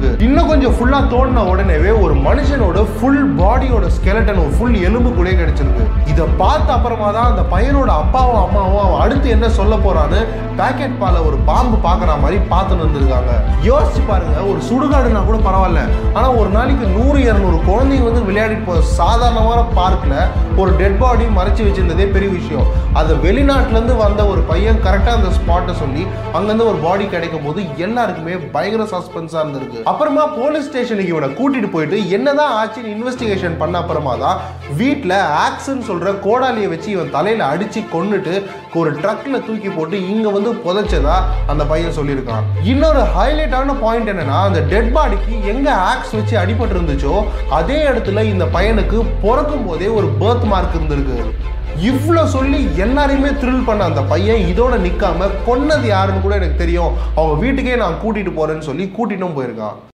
கிடைச்சிருக்கு இன்னும் கொஞ்சம் ஃபுல்லா தோண்டின உடனேவே ஒரு மனுஷனோட ஃபுல் பாடியோட ஸ்கெலட்டன் ஒரு ஃபுல் எலும்பு கூட கிடைச்சிருக்கு இதை பார்த்த அப்புறமா தான் அந்த பையனோட அப்பாவும் அம்மாவும் அவன் அடுத்து என்ன சொல்ல போறான்னு பேக்கெட் பால ஒரு பாம்பு பார்க்குற மாதிரி பார்த்துன்னு இருந்திருக்காங்க யோசிச்சு பாருங்க ஒரு சுடுகாடுனா கூட பரவாயில்ல ஆனா ஒரு நாளைக்கு நூறு இரநூறு குழந்தைங்க வந்து விளையாடிட்டு போற சாதாரணமான பார்க்ல ஒரு டெட் பாடி மறைச்சு வச்சிருந்ததே பெரிய விஷயம் அது வெளிநாட்டுல இருந்து வந்த ஒரு பையன் கரெக்டா அந்த ஸ்பாட்டை சொல்லி அங்கிருந்து ஒரு பாடி கிடைக்கும் போது எல்லாருக்குமே பயங்கர சஸ்பென்ஸா இருந்திருக்கு அப்புறமா போலீஸ் ஸ்டேஷனுக்கு இவனை கூட்டிட்டு போயிட்டு என்னதான் ஆச்சுன்னு இன்வெஸ்டிகேஷன் பண்ண அப்புறமா தான் வீட்டில் ஆக்ஸ்ன்னு சொல்ற கோடாலியை வச்சு இவன் தலையில அடிச்சு கொன்னுட்டு ஒரு ட்ரக்ல தூக்கி போட்டு இங்க வந்து புதைச்சதா அந்த பையன் சொல்லியிருக்கான் இன்னொரு ஹைலைட்டான பாயிண்ட் என்னன்னா அந்த டெட் பாடிக்கு எங்க ஆக்ஸ் வச்சு அடிபட்டு இருந்துச்சோ அதே இடத்துல இந்த பையனுக்கு பிறக்கும் போதே ஒரு பர்த் மார்க் இருந்திருக்கு இவ்வளோ சொல்லி எல்லாரையுமே த்ரில் பண்ண அந்த பையன் இதோட நிக்காம கொன்னது யாருன்னு கூட எனக்கு தெரியும் அவங்க வீட்டுக்கே நான் கூட்டிட்டு போறேன்னு சொல்லி கூட்டிட்டும் போயிருக்கான்